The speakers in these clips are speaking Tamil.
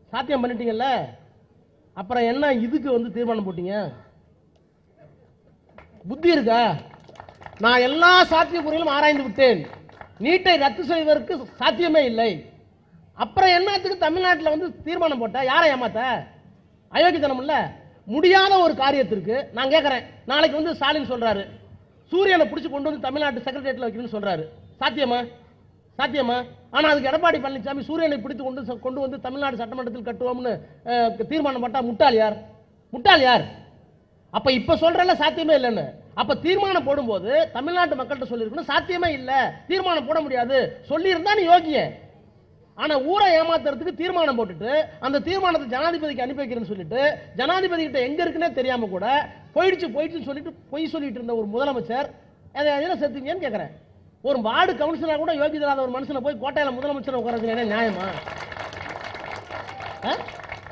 சாத்தியம் பண்ணிட்டீங்கல்ல அப்புறம் என்ன இதுக்கு வந்து தீர்மானம் போட்டீங்க புத்தி இருக்கா நான் எல்லா சாத்தியக்கூறுகளும் ஆராய்ந்து விட்டேன் நீட்டை ரத்து செய்வதற்கு சாத்தியமே இல்லை அப்புறம் என்னத்துக்கு தமிழ்நாட்டில் வந்து தீர்மானம் போட்ட யாரை ஏமாத்த அயோக்கியத்தனம் இல்ல முடியாத ஒரு காரியத்திற்கு நான் கேட்கறேன் நாளைக்கு வந்து ஸ்டாலின் சொல்றாரு சூரியனை பிடிச்சி கொண்டு வந்து தமிழ்நாட்டு செக்ரட்டரியேட்ல வைக்கணும்னு சொல்றாரு சாத்தியமா சாத்தியமா ஆனா அதுக்கு எடப்பாடி பழனிசாமி சூரியனை பிடித்து கொண்டு ச- கொண்டு வந்து தமிழ்நாடு சட்டமன்றத்தில் கட்டுவோம்னு அஹ், தீர்மானம் போட்டா முட்டாள் யார் முட்டாள் யார் அப்ப இப்ப சொல்றல சாத்தியமே இல்லைன்னு அப்ப தீர்மானம் போடும்போது தமிழ்நாட்டு மக்கள்கிட்ட சொல்லிருக்கணும் சாத்தியமே இல்ல தீர்மானம் போட முடியாது சொல்லியிருந்தா நீ யோகிய ஆனா ஊரை ஏமாத்துறதுக்கு தீர்மானம் போட்டுட்டு அந்த தீர்மானத்தை ஜனாதிபதிக்கு அனுப்பி வைக்கிறேன்னு சொல்லிட்டு ஜனாதிபதி கிட்ட எங்க இருக்குன்னே தெரியாம கூட போயிடுச்சு போயிடுச்சுன்னு சொல்லிட்டு பொய் சொல்லிட்டு இருந்த ஒரு முதலமைச்சர் அதை எதில் சேர்த்தீங்கன்னு கேட்கறேன் ஒரு வார்டு கவுன்சிலர் கூட யோகியதை இல்லாத ஒரு மனுஷனை போய் கோட்டையில முதலமைச்சர் உட்காரது என்ன நியாயமா ஆ?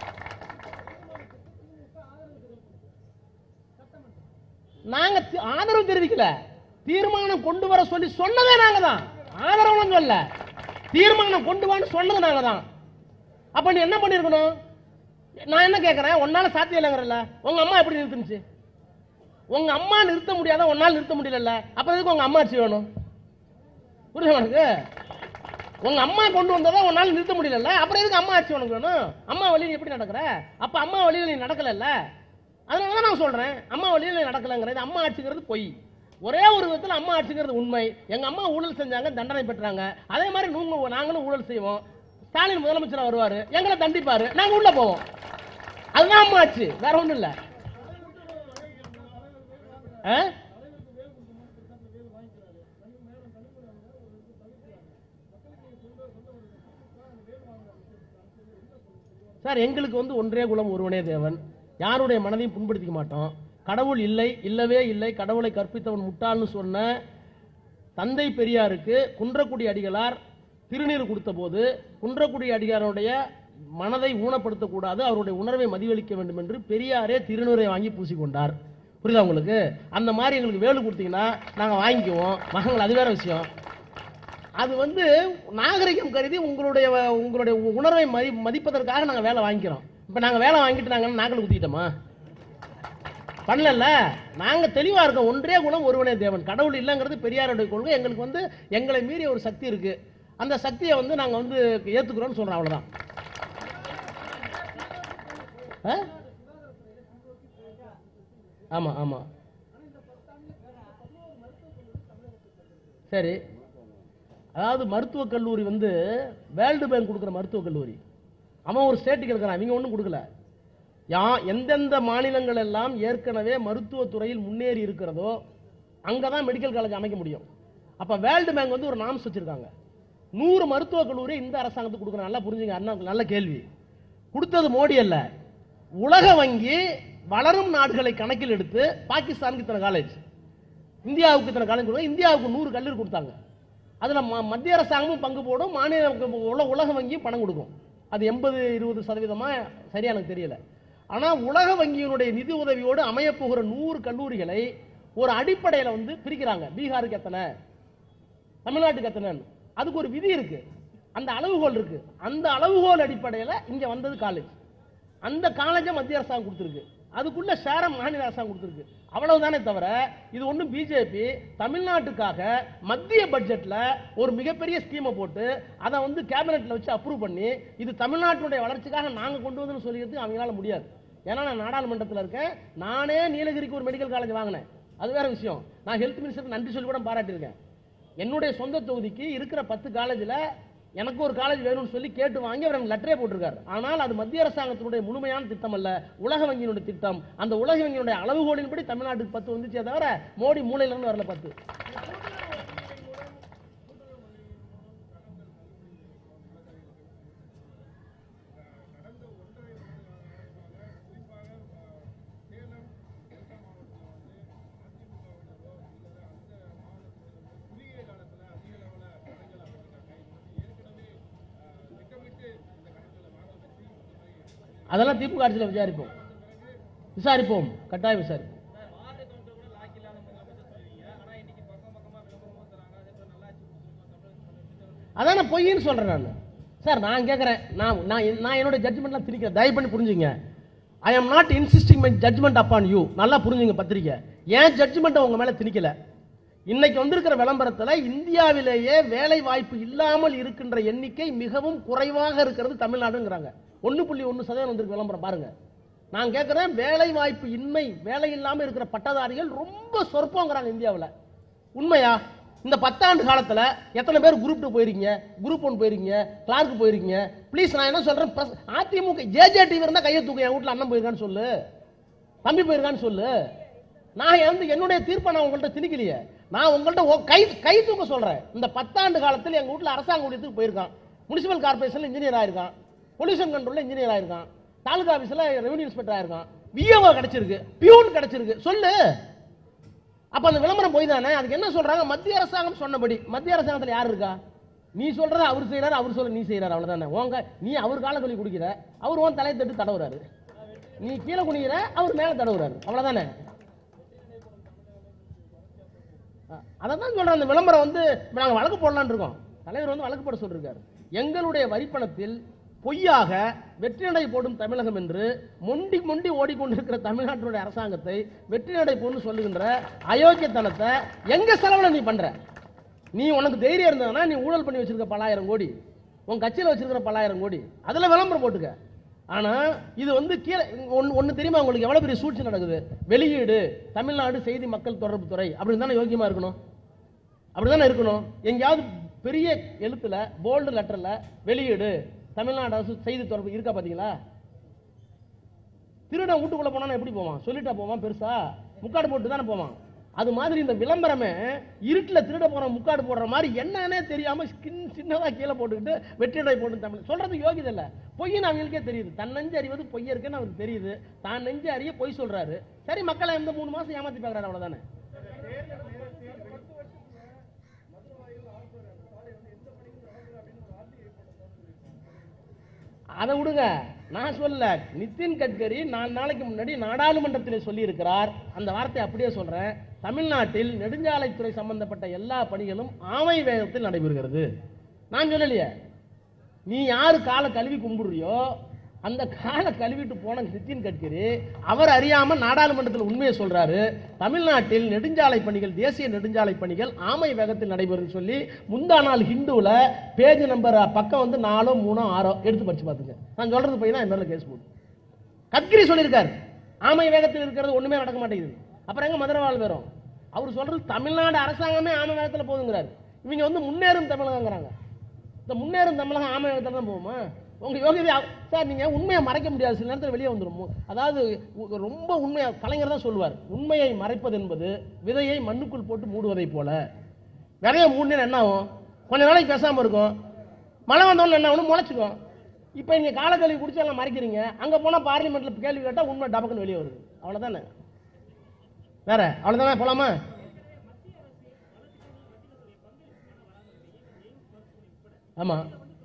நாங்க தி- ஆதரவு தெரிவிக்கல தீர்மானம் கொண்டு வர சொல்லி சொன்னதே நாங்க தான் ஆதரவு சொல்ல தீர்மானம் கொண்டு வான்னு சொன்னது நாங்க தான் அப்ப நீ என்ன பண்ணிருக்கணும் நான் என்ன கேட்கறேன் உன்னால சாத்தியம் இல்லைங்கிறல்ல உங்க அம்மா எப்படி நிறுத்துனுச்சு உங்க அம்மா நிறுத்த முடியாத உன்னால நிறுத்த முடியல அப்ப எதுக்கு உங்க அம்மா ஆட்சி வேணும் புரியுது உனக்கு உங்க அம்மா கொண்டு வந்ததை உன்னால நிறுத்த முடியல அப்புறம் எதுக்கு அம்மா ஆட்சி உனக்கு வேணும் அம்மா வழியில் நீ எப்படி நடக்கிற அப்ப அம்மா வழியில் நீ நடக்கலல்ல அதனால தான் நான் சொல்றேன் அம்மா வழியில் நீ நடக்கலங்கிறது அம்மா ஆட்சிங்கிறது பொய் ஒரே ஒரு விதத்தில் அம்மா ஆட்சிங்கிறது உண்மை எங்க அம்மா ஊழல் செஞ்சாங்க தண்டனை பெற்றாங்க அதே மாதிரி நீங்க நாங்களும் ஊழல் செய்வோம் ஸ்டாலின் முதலமைச்சரா வருவாரு எங்களை தண்டிப்பாரு நாங்க உள்ள போவோம் அதுதான் அம்மா ஆட்சி வேற ஒண்ணும் இல்ல ஆ? சார் எங்களுக்கு வந்து ஒன்றே குலம் ஒருவனே தேவன் யாருடைய மனதையும் புண்படுத்திக்க மாட்டோம் கடவுள் இல்லை இல்லவே இல்லை கடவுளை கற்பித்தவன் முட்டாள்னு சொன்ன தந்தை பெரியாருக்கு குன்றக்குடி அடிகளார் திருநீர் கொடுத்த போது குன்றக்குடி அடிகாரனுடைய மனதை ஊனப்படுத்தக்கூடாது அவருடைய உணர்வை மதிவளிக்க வேண்டும் என்று பெரியாரே திருநீரை வாங்கி பூசிக்கொண்டார் புரியுதா உங்களுக்கு அந்த மாதிரி எங்களுக்கு வேலு கொடுத்தீங்கன்னா நாங்கள் வாங்கிக்குவோம் மகங்கள் அது வேற விஷயம் அது வந்து நாகரிகம் கருதி உங்களுடைய உங்களுடைய உணர்வை மதி மதிப்பதற்காக நாங்கள் வேலை வாங்கிக்கிறோம் இப்போ நாங்கள் வேலை வாங்கிட்டு நாங்கள் நாங்கள் குத்திக்கிட்டோமா பண்ணல நாங்க தெளிவா இருக்கோம் ஒன்றே குணம் ஒருவனே தேவன் கடவுள் இல்லைங்கிறது பெரியாருடைய கொள்கை எங்களுக்கு வந்து எங்களை மீறிய ஒரு சக்தி இருக்கு அந்த சக்தியை வந்து நாங்க வந்து ஏத்துக்கிறோம்னு சொல்றோம் அவ்வளவுதான் ஆ? ஆமா ஆமா சரி அதாவது மருத்துவக் கல்லூரி வந்து வேர்ல்டு பேங்க் கொடுக்குற மருத்துவக் கல்லூரி அவன் ஒரு ஸ்டேட்டுக்கு இருக்கிறான் இவங்க ஒன்றும் கொடுக்கல யா எந்தெந்த மாநிலங்கள் எல்லாம் ஏற்கனவே மருத்துவத் துறையில் முன்னேறி இருக்கிறதோ அங்கே தான் மெடிக்கல் காலேஜ் அமைக்க முடியும் அப்போ வேர்ல்டு பேங்க் வந்து ஒரு நாம்ஸ் வச்சிருக்காங்க நூறு மருத்துவக் கல்லூரி இந்த அரசாங்கத்துக்கு கொடுக்குறாங்க நல்லா புரிஞ்சுங்க அண்ணா நல்ல கேள்வி கொடுத்தது மோடி அல்ல உலக வங்கி வளரும் நாடுகளை கணக்கில் எடுத்து பாகிஸ்தானுக்கு இத்தனை காலேஜ் இந்தியாவுக்கு இத்தனை காலேஜ் கொடுத்தாங்க இந்தியாவுக்கு நூறு கல்லூரி கொடுத்தாங்க அதுல ம- மத்திய அரசாங்கமும் பங்கு போடும் மாநில உல உலக வங்கியும் பணம் கொடுக்கும் அது எண்பது இருபது சதவீதமா சரியா எனக்கு தெரியல ஆனா உலக வங்கியினுடைய நிதி உதவியோடு அமையப் போகிற நூறு கல்லூரிகளை ஒரு அடிப்படையில வந்து பிரிக்கிறாங்க பீகாருக்கு எத்தனை தமிழ்நாட்டுக்கு எத்தனை அதுக்கு ஒரு விதி இருக்கு அந்த அளவுகோல் இருக்கு அந்த அளவுகோல் அடிப்படையில இங்க வந்தது காலேஜ் அந்த காலேஜை மத்திய அரசாங்கம் கொடுத்துருக்கு அதுக்குள்ள ஷேரம் மாநில அரசாங்கம் கொடுத்துருக்கு அவ்வளவுதானே தவிர இது ஒன்றும் பிஜேபி தமிழ்நாட்டுக்காக மத்திய பட்ஜெட்ல ஒரு மிகப்பெரிய ஸ்கீமை போட்டு அதை வந்து கேபினெட்ல வச்சு அப்ரூவ் பண்ணி இது தமிழ்நாட்டுடைய வளர்ச்சிக்காக நாங்க கொண்டு வந்தோம்னு சொல்லிக்கிறதுக்கு அவங்களால முடியாது ஏன்னா நான் நாடாளுமன்றத்தில் இருக்கேன் நானே நீலகிரிக்கு ஒரு மெடிக்கல் காலேஜ் வாங்கினேன் அது வேற விஷயம் நான் ஹெல்த் மினிஸ்டருக்கு நன்றி சொல்லி கூட பாராட்டியிருக்கேன் என்னுடைய சொந்த தொகுதிக்கு இருக்கிற பத்து காலேஜில் எனக்கு ஒரு காலேஜ் வேணும்னு சொல்லி கேட்டு வாங்கி அவர் எனக்கு லெட்டரே போட்டிருக்காரு ஆனால் அது மத்திய அரசாங்கத்தினுடைய முழுமையான திட்டம் அல்ல உலக வங்கியினுடைய திட்டம் அந்த உலக வங்கியினுடைய அளவுகோலின்படி தமிழ்நாட்டுக்கு பத்து வந்துச்சே தவிர மோடி மூலையில இருந்து வரல பத்து அதெல்லாம் திமுக ஆட்சியில் விசாரிப்போம் விசாரிப்போம் கட்டாயம் விசாரிப்போம் அதான் நான் பொய்ன்னு சொல்றேன் நான் சார் நான் கேட்குறேன் நான் நான் என்- நான் என்னோட ஜட்ஜ்மெண்ட்லாம் திணிக்கிறேன் தயவு பண்ணி புரிஞ்சுங்க I am not insisting my judgement upon you நல்லா புரிஞ்சுங்க பத்திரிக்கை ஏன் ஜட்ஜ்மெண்ட்டை உங்க மேல திணிக்கல இன்னைக்கு வந்திருக்கிற விளம்பரத்துல இந்தியாவிலேயே வேலை வாய்ப்பு இல்லாமல் இருக்கின்ற எண்ணிக்கை மிகவும் குறைவாக இருக்கிறது தமிழ்நாடுங்கிறாங்க ஒண்ணு புள்ளி ஒன்று சதவீதம் வந்திருக்கு விளம்பரம் பாருங்க நான் கேட்கிறேன் வேலை வாய்ப்பு இன்மை வேலை இல்லாம இருக்கிற பட்டதாரிகள் ரொம்ப சொற்பங்கிறாங்க இந்தியாவில் உண்மையா இந்த பத்தாண்டு காலத்துல எத்தனை பேர் குரூப் டூ போயிருக்கீங்க குரூப் ஒன் போயிருக்கீங்க கிளார்க் போயிருக்கீங்க ப்ளீஸ் நான் என்ன சொல்றேன் press- அதிமுக ஜேஜே டிவி இருந்தா கையை தூக்க என் வீட்டுல அண்ணன் போயிருக்கான்னு சொல்லு தம்பி போயிருக்கான்னு சொல்லு நான் வந்து என்னுடைய தீர்ப்பை நான் உங்கள்ட்ட திணிக்கலையே நான் உங்கள்ட்ட ஒ- கை கை தூக்க சொல்றேன் இந்த பத்தாண்டு காலத்தில் எங்க வீட்டுல அரசாங்க ஊழியத்துக்கு போயிருக்கான் முனிசிபல் கார்பரேஷன்ல இன்ஜினியர் ஆயிருக்கான் பொல்யூஷன் கண்ட்ரோல்ல இன்ஜினியர் ஆயிருக்கான் தாலுகா ஆபீஸ்ல ரெவன்யூ இன்ஸ்பெக்டர் ஆயிருக்கான் விஓ கிடைச்சிருக்கு பியூன் கிடைச்சிருக்கு சொல்லு அப்ப அந்த விளம்பரம் போய் தானே அதுக்கு என்ன சொல்றாங்க மத்திய அரசாங்கம் சொன்னபடி மத்திய அரசாங்கத்துல யார் இருக்கா நீ சொல்றத அவர் செய்யறாரு அவர் சொல்ல நீ செய்யறாரு அவ்வளவுதானே உங்க நீ அவர் கால கழுவி குடிக்கிற அவர் உன் தலையை தட்டு தடவுறாரு நீ கீழே குனிகிற அவர் மேல தடவுறாரு அவ்வளவுதானே அதை தான் சொல்றேன் அந்த விளம்பரம் வந்து இப்ப நாங்க வழக்கு போடலாம்னு இருக்கோம் தலைவர் வந்து வழக்கு போட சொல்லிருக்காரு எங்களுடைய வரிப்பணத்தில் பொய்யாக வெற்றி நடை போடும் தமிழகம் என்று மொண்டி மொண்டி ஓடிக்கொண்டிருக்கிற தமிழ்நாட்டினுடைய அரசாங்கத்தை வெற்றி நடை போன்னு சொல்லுகின்ற அயோக்கியத்தனத்தை எங்க செலவுல நீ பண்ற நீ உனக்கு தைரியம் இருந்ததுன்னா நீ ஊழல் பண்ணி வச்சிருக்க பல்லாயிரம் கோடி உன் கட்சியில் வச்சிருக்கிற பல்லாயிரம் கோடி அதுல விளம்பரம் போட்டுக்க ஆனா இது வந்து கீழே ஒன்னு ஒன்னு தெரியுமா உங்களுக்கு எவ்வளவு பெரிய சூழ்ச்சி நடக்குது வெளியீடு தமிழ்நாடு செய்தி மக்கள் தொடர்பு துறை அப்படின்னு தானே யோக்கியமா இருக்கணும் அப்படிதானே இருக்கணும் எங்கேயாவது பெரிய எழுத்துல போல்டு லெட்டர்ல வெளியீடு தமிழ்நாடு அரசு செய்தி தொடர்பு இருக்கா பாத்தீங்களா திருடன் வீட்டுக்குள்ள போனா எப்படி போவான் சொல்லிட்டா போவான் பெருசா முக்காடு போட்டு தானே போவான் அது மாதிரி இந்த விளம்பரமே இருட்டுல திருட போற முக்காடு போடுற மாதிரி என்னன்னே தெரியாம ஸ்கின் சின்னதா கீழே போட்டுக்கிட்டு வெற்றிடை போட்டு தமிழ் சொல்றது யோகியது இல்ல பொய்ன்னு அவங்களுக்கே தெரியுது தன் நெஞ்சு அறிவது பொய் இருக்குன்னு அவருக்கு தெரியுது தான் நெஞ்சு அறிய பொய் சொல்றாரு சரி மக்களை இந்த மூணு மாசம் ஏமாத்தி பார்க்கறாரு அவ்வளவுதானே அதை விடுங்க நான் சொல்ல நிதின் கட்கரி நாலு நாளைக்கு முன்னாடி நாடாளுமன்றத்தில் சொல்லியிருக்கிறார் அந்த வார்த்தையை அப்படியே சொல்றேன் தமிழ்நாட்டில் நெடுஞ்சாலைத்துறை சம்பந்தப்பட்ட எல்லா பணிகளும் ஆமை வேகத்தில் நடைபெறுகிறது நான் சொல்லலையே நீ யாரு காலை கழுவி கும்பிடுறியோ அந்த காலை கழுவிட்டு போன நிதின் கட்கரி அவர் அறியாம நாடாளுமன்றத்தில் உண்மையை சொல்றாரு தமிழ்நாட்டில் நெடுஞ்சாலை பணிகள் தேசிய நெடுஞ்சாலை பணிகள் ஆமை வேகத்தில் நடைபெறும் சொல்லி முந்தா நாள் ஹிந்துல பேஜ் நம்பர் பக்கம் வந்து நாலோ மூணோ ஆறோ எடுத்து படிச்சு பாத்துங்க நான் சொல்றது போய் தான் என் மேல கேஸ் போடு கட்கரி சொல்லியிருக்காரு ஆமை வேகத்தில் இருக்கிறது ஒண்ணுமே நடக்க மாட்டேங்குது அப்புறம் எங்க மதுரை வாழ் வரும் அவர் சொல்றது தமிழ்நாடு அரசாங்கமே ஆமை வேகத்துல போகுதுங்கிறாரு இவங்க வந்து முன்னேறும் தமிழகங்கிறாங்க இந்த முன்னேறும் தமிழகம் ஆமை வேகத்துல தான் போகுமா உங்க யோகியதை அவ- சார் நீங்க உண்மையை மறைக்க முடியாது சில நேரத்தில் வெளியே வந்துடும் அதாவது உ- ரொம்ப உண்மையா கலைஞர் தான் சொல்லுவார் உண்மையை மறைப்பது என்பது விதையை மண்ணுக்குள் போட்டு மூடுவதை போல விதைய மூடினா என்ன ஆகும் கொஞ்ச நாளைக்கு பேசாம இருக்கும் மழை வந்தோன்னு என்ன ஆகும் முளைச்சிக்கும் இப்போ நீங்க காலக்கல்வி குடிச்சு எல்லாம் மறைக்கிறீங்க அங்க போனா பார்லிமெண்ட்ல கேள்வி கேட்டா உண்மை டபக்குன்னு வெளியே வருது அவ்வளவுதானே வேற அவ்வளவுதானே போலாமா ஆமா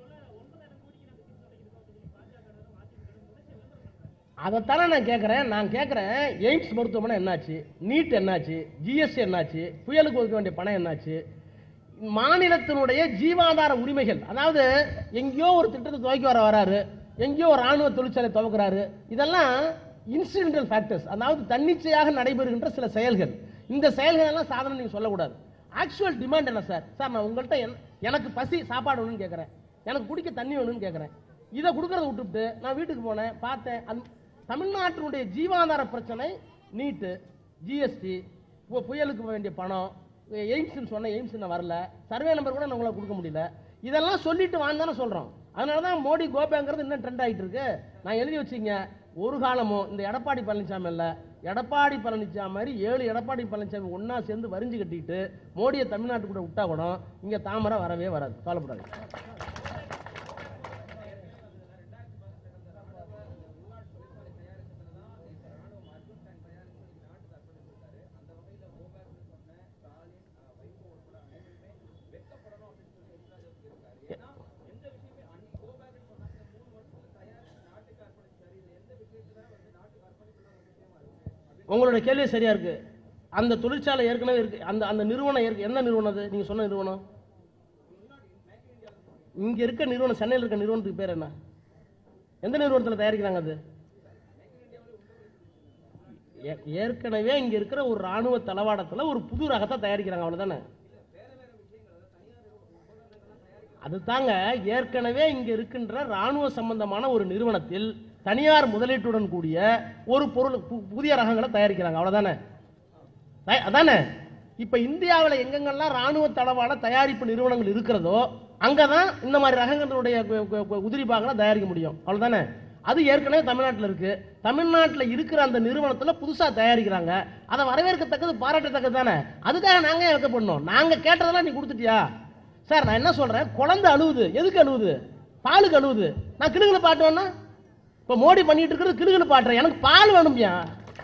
அதைத்தானே நான் கேட்குறேன் நான் கேட்குறேன் எய்ம்ஸ் மருத்துவமனை என்னாச்சு நீட் என்னாச்சு ஜிஎஸ்டி என்னாச்சு புயலுக்கு ஒதுக்க வேண்டிய பணம் என்னாச்சு மாநிலத்தினுடைய ஜீவாதார உரிமைகள் அதாவது எங்கேயோ ஒரு திட்டத்தை துவக்கி வர வராரு எங்கேயோ ஒரு ராணுவ தொழிற்சாலை துவக்குறாரு இதெல்லாம் இன்சிடென்டல் ஃபேக்டர்ஸ் அதாவது தன்னிச்சையாக நடைபெறுகின்ற சில செயல்கள் இந்த செயல்கள் எல்லாம் சாதனை நீங்க சொல்லக்கூடாது ஆக்சுவல் டிமாண்ட் என்ன சார் சார் நான் உங்கள்கிட்ட என்- எனக்கு பசி சாப்பாடு வேணும்னு கேட்குறேன் எனக்கு குடிக்க தண்ணி வேணும்னு கேட்குறேன் இதை கொடுக்கறத விட்டுவிட்டு நான் வீட்டுக்கு போனேன் பார்த்தேன் அது தமிழ்நாட்டினுடைய ஜீவாதார பிரச்சனை நீட்டு ஜிஎஸ்டி புயலுக்கு வேண்டிய பணம் எய்ம்ஸ்னு சொன்ன எய்ம்ஸ் நான் வரல சர்வே நம்பர் கூட நான் உங்களை கொடுக்க முடியல இதெல்லாம் சொல்லிட்டு வாங்க தானே சொல்றோம் அதனால தான் மோடி கோபேங்கிறது இன்னும் ட்ரெண்ட் ஆயிட்டு இருக்கு நான் எழுதி வச்சுங்க ஒரு காலமும் இந்த எடப்பாடி பழனிசாமி இல்ல எடப்பாடி பழனிசாமி மாதிரி ஏழு எடப்பாடி பழனிசாமி ஒண்ணா சேர்ந்து வரிஞ்சு கட்டிட்டு மோடியை தமிழ்நாட்டுக்குள்ள விட்டா கூட இங்க தாமரை வரவே வராது கவலைப்படாது உங்களுடைய கேள்வி சரியா இருக்கு அந்த தொழிற்சாலை ஏற்கனவே இருக்கு அந்த அந்த நிறுவனம் ஏற்க- என்ன நிறுவனம் அது நீங்க சொன்ன நிறுவனம் இங்க இருக்க நிறுவனம் சென்னையில் இருக்க நிறுவனத்துக்கு பேர் என்ன எந்த நிறுவனத்தில் தயாரிக்கிறாங்க அது ஏ- ஏற்கனவே இங்க இருக்கிற ஒரு ராணுவ தளவாடத்துல ஒரு புது ரகத்தை தயாரிக்கிறாங்க அவ்வளவுதானே அது தாங்க ஏற்கனவே இங்க இருக்கின்ற ராணுவ சம்பந்தமான ஒரு நிறுவனத்தில் தனியார் முதலீட்டுடன் கூடிய ஒரு பொருள் பு- புதிய ரகங்களை தயாரிக்கிறாங்க அவ்வளவுதானே தய- அதானே இப்ப இந்தியாவில் எங்கெங்கெல்லாம் ராணுவ தளவாட தயாரிப்பு நிறுவனங்கள் இருக்கிறதோ அங்கதான் இந்த மாதிரி ரகங்களுடைய கு- கு- கு- உதிரி பாகங்களை தயாரிக்க முடியும் அவ்வளவுதானே அது ஏற்கனவே தமிழ்நாட்டில் இருக்கு தமிழ்நாட்டில் இருக்கிற அந்த நிறுவனத்தில் புதுசா தயாரிக்கிறாங்க அதை வரவேற்கத்தக்கது பாராட்டத்தக்கது தானே அதுக்காக நாங்க ஏன் வைக்கப்படணும் நாங்க கேட்டதெல்லாம் நீ கொடுத்துட்டியா சார் நான் என்ன சொல்றேன் குழந்தை அழுவுது எதுக்கு அழுவுது பாலுக்கு அழுவுது நான் கிளுகிளு பாட்டுவேன்னா இப்ப மோடி பண்ணிட்டு இருக்கிறது கிளுகிளு பாட்டுறேன் எனக்கு பால் வேணும்யா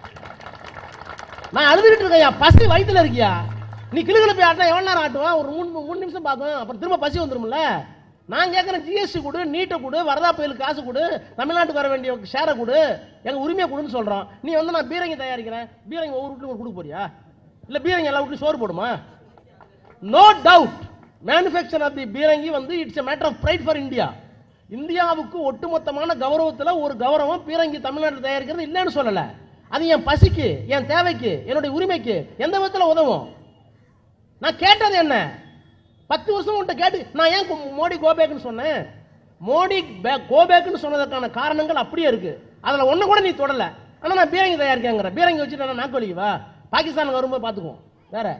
நான் அழுதுகிட்டு இருக்கேன்யா பசி வயித்துல இருக்கியா நீ கிளுகிளு போய் ஆட்டினா எவ்வளவு நேரம் ஆட்டுவான் ஒரு மூணு மூணு நிமிஷம் பார்க்கும் அப்புறம் திரும்ப பசி வந்துரும்ல நான் கேட்கறேன் ஜிஎஸ்டி கொடு நீட்டை கொடு வரதா புயலுக்கு காசு கொடு தமிழ்நாட்டுக்கு வர வேண்டிய ஷேரை கொடு எங்க உரிமையை கொடுன்னு சொல்றோம் நீ வந்து நான் பீரங்கி தயாரிக்கிறேன் பீரங்கி ஒவ்வொரு வீட்டுக்கு கொடுக்க போறியா இல்ல பீரங்கி எல்லா வீட்லயும் சோறு போடுமா no doubt manufacture of the பீரங்கி வந்து it's a matter of pride for India இந்தியாவுக்கு ஒட்டுமொத்தமான கௌரவத்துல ஒரு கௌரவம் பீரங்கி தமிழ்நாட்டில் தயாரிக்கிறது இல்லைன்னு சொல்லல அது என் பசிக்கு என் தேவைக்கு என்னுடைய உரிமைக்கு எந்த விதத்துல உதவும் நான் கேட்டது என்ன பத்து வருஷம் உன்கிட்ட கேட்டு நான் ஏன் கு- மோடி கோபேக்னு சொன்னேன் மோடி பே- கோபேக்னு சொன்னதற்கான காரணங்கள் அப்படியே இருக்கு அதுல ஒண்ணு கூட நீ தொடல ஆனா நான் பீரங்கி தயாரிக்கேங்கிற பீரங்கி வச்சுட்டு நான் நாக்கு வலிக்குவா பாகிஸ்தானுக்கு வரும்போது பாத்துக்குவோம் வேற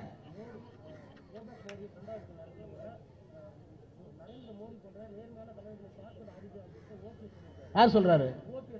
யார் சொல்றாரு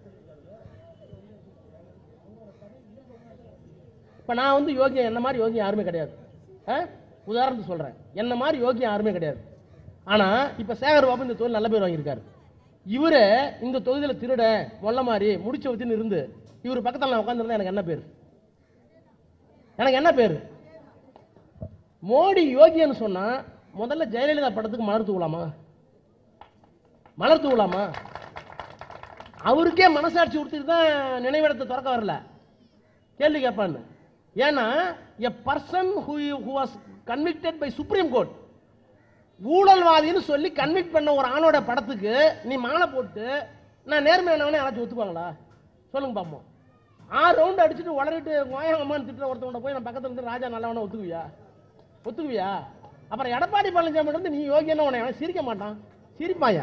இப்ப நான் வந்து யோகியம் என்ன மாதிரி யோகியம் யாருமே கிடையாது ஆ? உதாரணத்துக்கு சொல்றேன் என்ன மாதிரி யோகியம் யாருமே கிடையாது ஆனா இப்ப சேகர் பாபு இந்த தொழில் நல்ல பேர் வாங்கியிருக்காரு இவரு இந்த தொகுதியில திருட மொல்ல மாதிரி முடிச்ச வச்சுன்னு இருந்து இவர் பக்கத்துல நான் உட்காந்துருந்தா எனக்கு என்ன பேர் எனக்கு என்ன பேர் மோடி யோகியன்னு சொன்னா முதல்ல ஜெயலலிதா படத்துக்கு மலர் தூவலாமா மலர் தூவலாமா அவருக்கே மனசாட்சி கொடுத்துட்டு தான் நினைவிடத்தை திறக்க வரல கேள்வி கேட்பான்னு ஏன்னா a person who who was convicted by supreme court ஊழல்வாதின்னு சொல்லி கன்விக்ட் பண்ண ஒரு ஆணோட படத்துக்கு நீ மாலை போட்டு நான் நேர்மையானவனே யாராச்சும் ஒத்துக்குவாங்களா சொல்லுங்க பாப்போம் ஆறு ரவுண்ட் அடிச்சுட்டு உளறிட்டு கோயங்கம்மான்னு திட்டுற ஒருத்தவங்க போய் நான் பக்கத்துல இருந்து ராஜா நல்லவன ஒத்துக்குவியா ஒத்துக்குவியா அப்புறம் எடப்பாடி பழனிசாமி வந்து நீ யோகியன்னு உன்னை அவன் சிரிக்க மாட்டான் சிரிப்பாயா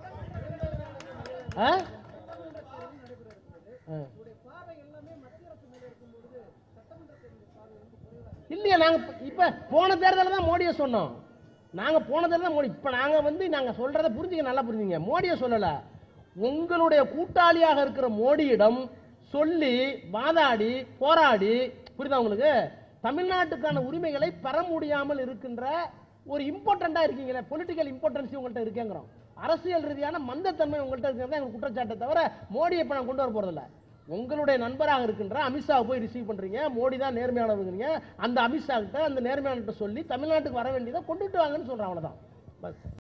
ஆ? ஆ. இல்லையா நாங்க இப்ப- இப்ப போன தேர்தலில் தான் மோடியை சொன்னோம் நாங்க போன தேர்தல் தான் மோடி இப்ப நாங்க வந்து நாங்க சொல்றத புரிஞ்சுக்க நல்லா புரிஞ்சுங்க மோடியை சொல்லல உங்களுடைய கூட்டாளியாக இருக்கிற மோடியிடம் சொல்லி வாதாடி போராடி புரியுதா உங்களுக்கு தமிழ்நாட்டுக்கான உரிமைகளை பெற முடியாமல் இருக்கின்ற ஒரு இம்பார்ட்டண்டா இருக்கீங்களே பொலிட்டிக்கல் இம்பார்ட்டன்ஸ் உங்கள்கிட்ட இருக்கேங்கிறோம் அரசியல் ரீதியான மந்தத்தன்மை உங்கள்கிட்ட இருக்கிறதா எங்க குற்றச்சாட்டை தவிர மோடியை இப்ப நான் கொண்டு வர போறதில்ல உங்களுடைய நண்பராக இருக்கின்ற அமித்ஷாவை போய் ரிசீவ் பண்றீங்க மோடி தான் நேர்மையானவங்க அந்த அமித்ஷா கிட்ட அந்த நேர்மையானவர்கிட்ட சொல்லி தமிழ்நாட்டுக்கு வர வேண்டியதை கொண்டுட்டு வாங்கன்னு சொல்றேன் அவ்வளவுதான் பஸ்